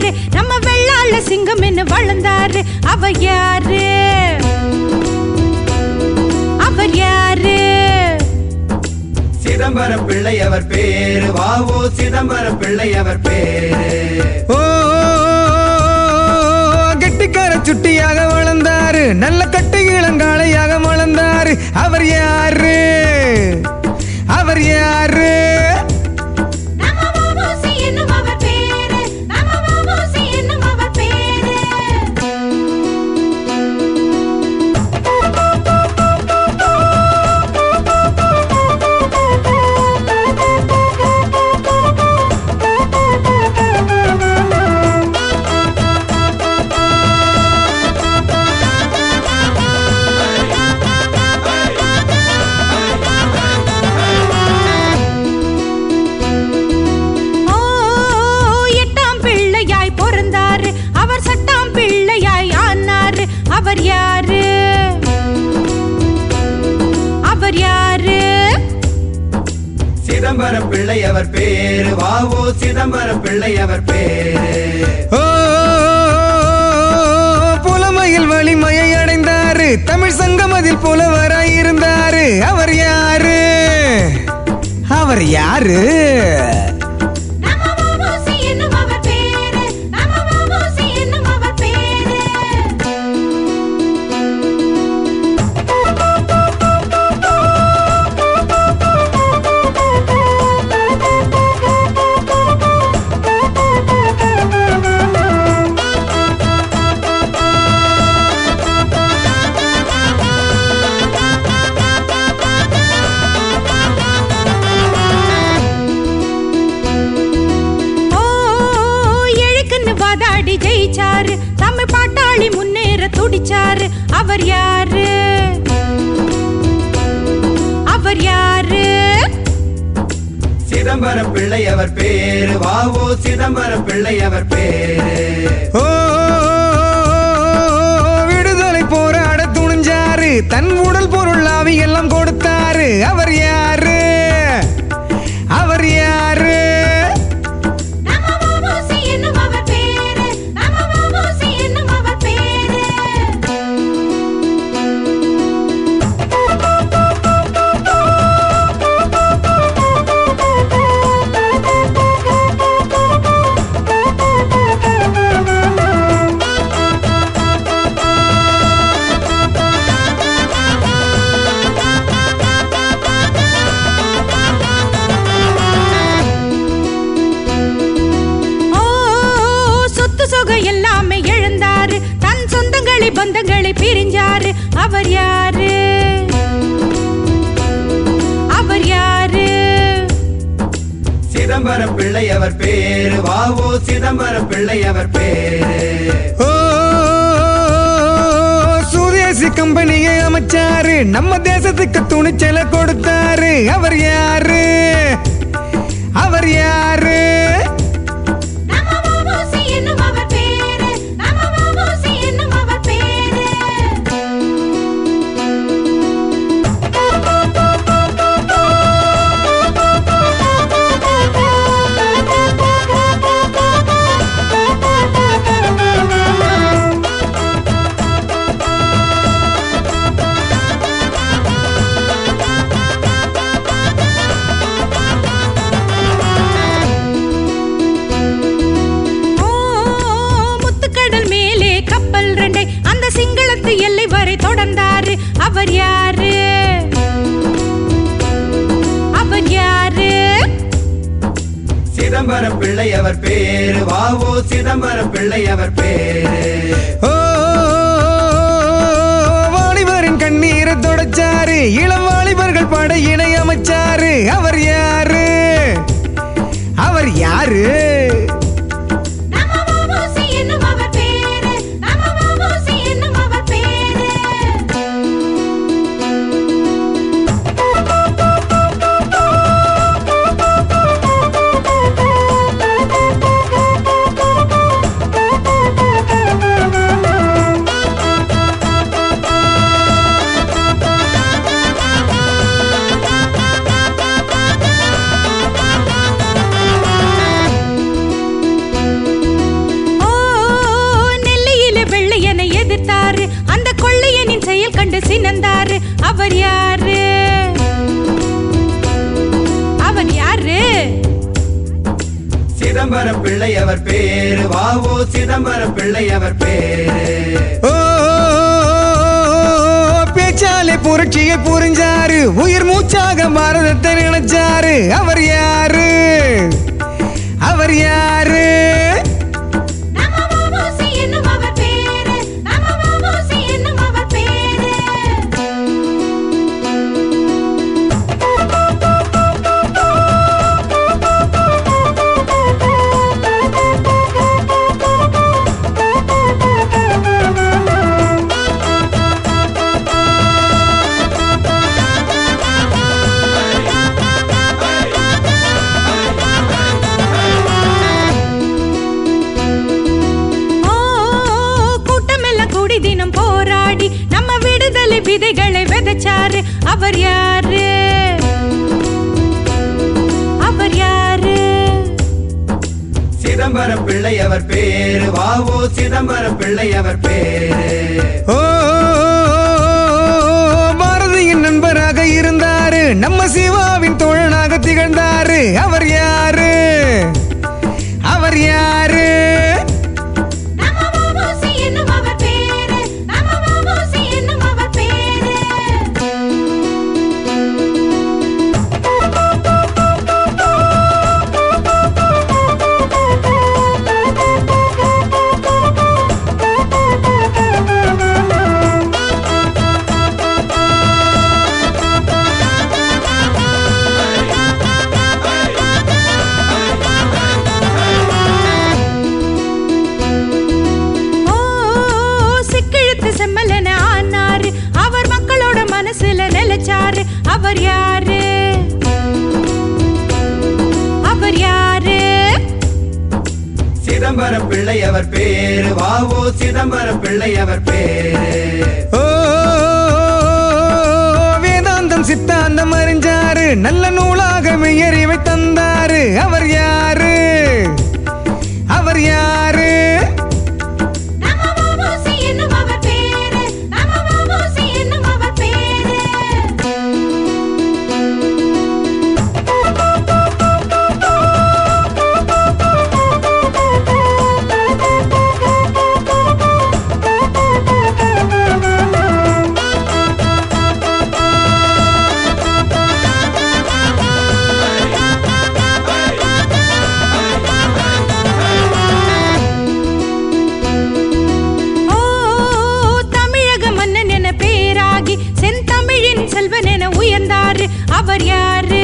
வந்தாரு நம்ம வெள்ளால சிங்கம் என்ன வளர்ந்தாரு அவ யாரு அவர் யாரு சிதம்பரம் பிள்ளை அவர் பேரு வாவோ சிதம்பரம் பிள்ளை அவர் பேரு ஓ கெட்டிக்கார சுட்டியாக வளர்ந்தாரு நல்ல கட்டு இளங்காளையாக வளர்ந்தாரு அவர் யாரு அவர் யாரு நம்ம மாமோசி என்னும் அவர் பேரு நம்ம மாமோசி என்னும் அவர் பேரு ஓ எட்டாம் பிள்ளையாய் பிறந்தாரு அவர் சட்டாம் பிள்ளையாய் ஆனாரு அவர் யாரு அவர் யாரு சிதம்பரம் பிள்ளை அவர் பேரு வாவோ சிதம்பரம் பிள்ளை அவர் பேரு ஓ புலமையில் வலிமையை அடைந்தாரு தமிழ் சங்கமதில் புலவராய் இருந்தாரு அவர் யாரு அவர் யாரு நம்ம மாமோசி என்னும் அவர் பேரு நம்ம மாமோசி என்னும் அவர் பேரு ஓ எழுக்குன்னு வாதாடி ஜெயிச்சாரு தமிழ் பாட்டாளி முன்னேற துடிச்சாரு அவர் யாரு அவர் யாரு சிதம்பரம் பிள்ளை அவர் பேரு வாவோ சிதம்பரம் பிள்ளை அவர் பேரு ஓ விடுதலை போராட துணிஞ்சாரு தன் உடல் பொருள் ஆவி எல்லாம் கொடுத்தாரு அவர் யாரு அவர் யாரு நம்ம மாமோசி என்னும் அவர் பேரு நம்ம மாமோசி என்னும் அவர் பேரு ஓ சொத்து சொகம் எல்லாமே இழந்தாரு தன் சொந்தங்களை பந்தங்களை பிரிஞ்சாரு அவர் யாரு அவர் யாரு சிதம்பரம் பிள்ளை அவர் பேரு வாவோ சிதம்பரம் பிள்ளை அவர் பேரு ஓ சுதேசி கம்பெனியை அமைச்சாரு நம்ம தேசத்துக்கு துணிச்சலை கொடுத்தாரு அவர் யாரு அவர் யாரு நம்ம மாமோசி என்னும் அவர் பேரு நம்ம மாமோசி என்னும் அவர் பேரு ஓ முத்துக்கடல் மேலே கப்பல் ரெண்டை அந்த சிங்களத்து எல்லை வரை தொடர்ந்தாரு அவர் யாரு அவர் யாரு சிதம்பரம் பிள்ளை அவர் பேரு வாவோ சிதம்பரம் பிள்ளை அவர் பேரு ஓ வாலிபரின் கண்ணீரை தொடச்சாரு இளம் வாலிபர்கள் படையினை அமைச்சாரு அவர் யாரு அவர் யாரு நம்ம மாமோசி என்னும் அவர் பேரு நம்ம மாமோசி என்னும் அவர் பேரு சிதம்பரம் சிதம்பரம் பிள்ளை அவர் பேரு வாவோ சிதம்பரம் பிள்ளை அவர் பேரு ஓ பேச்சாலே புரட்சியை புரிஞ்சாரு உயிர் மூச்சாக பாரதத்தை நினைச்சாரு அவர் யாரு அவர் யாரு நம்ம வாவோசி என்னும் அவர் பேரு நம்ம வாவோசி என்னும் அவர் பேரு ஓ கூட்டமெல்லாம் கூடி தினம் போராடி நம்ம விடுதலை விதைகளை விதைச்சாரு அவர் யாரு அவர் யாரு சிதம்பரம் பிள்ளை அவர் பேரு வாவோ சிதம்பரம் பிள்ளை அவர் பேரு ஓ பாரதியின் நண்பராக இருந்தாரு நம்ம சிவாவின் தோழனாக திகழ்ந்தாரு அவர் யாரு அவர் யாரு நம்ம வாவோசி என்னும் அவர் பேரு நம்ம வாவோசி என்னும் அவர் பேரு ஓ சிக்கிழுத்து செம்மலன ஆனாரு அவர் மக்களோட மனசுல நிலைச்சாரு அவர் யாரு அவர் யாரு சிதம்பரம் பிள்ளை அவர் பேரு வாவோ சிதம்பரம் பிள்ளை அவர் பேரு ஓ வேதாந்தம் சித்தாந்தம் அறிஞ்சாரு நல்ல நூலாக மெய்யறிவை தந்தாரு அவர் யாரு அவர் யாரு நம்ம வாவோசி என்னும் அவர் பேரு நம்ம வாவோசி என்னும் அவர் பேரு ஓ தமிழக மன்னன் என பேராகி செந்தமிழின் செல்வன் என உயர்ந்தாரு அவர் யாரு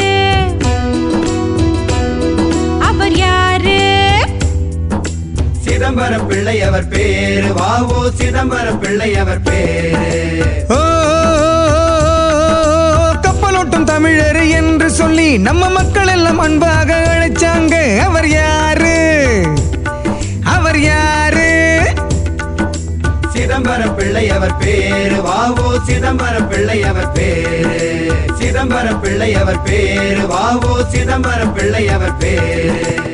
அவர் யாரு சிதம்பரம் பிள்ளை அவர் பேரு வாவோ சிதம்பரம் பிள்ளை அவர் பேரு ஓ கப்பலோட்டும் தமிழர் என்று சொல்லி நம்ம மக்கள் எல்லாம் அன்பாக அழைச்சாங்க அவர் யாரு அவர் யாரு சிதம்பரம் பிள்ளை அவர் பேரு வாவோ சிதம்பரம் பிள்ளை அவர் பேரு சிதம்பரம் பிள்ளை அவர் பேரு வாவோ சிதம்பரம் பிள்ளை அவர் பேரு